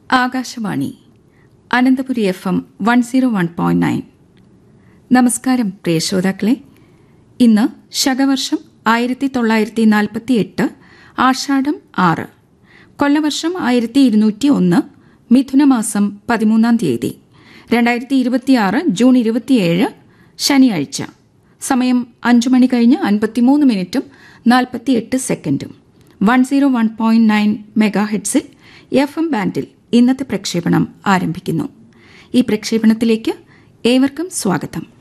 Akashvani Ananthapuri F M one zero one point nine നമസ്കാരം പ്രിയ ശ്രോതാക്കളെ ഇന്ന് ശകവർഷം ആയിരത്തി തൊള്ളായിരത്തി നാൽപ്പത്തി എട്ട് ആഷാഢം ആറ് കൊല്ലവർഷം ആയിരത്തി ഇരുന്നൂറ്റി ഒന്ന് മിഥുനമാസം പതിമൂന്നാം തീയതി രണ്ടായിരത്തി ഇരുപത്തിയാറ് ജൂൺ ഇരുപത്തിയേഴ് ശനിയാഴ്ച സമയം അഞ്ചു മണി കഴിഞ്ഞ് അൻപത്തിമൂന്ന് മിനിറ്റും നാൽപ്പത്തിയെട്ട് സെക്കൻഡും one zero one point nine mega ഹെഡ്സിൽ എഫ് എം ബാൻഡിൽ ഇന്നത്തെ പ്രക്ഷേപണം ആരംഭിക്കുന്നു ഈ പ്രക്ഷേപണത്തിലേക്ക് ഏവർക്കും സ്വാഗതം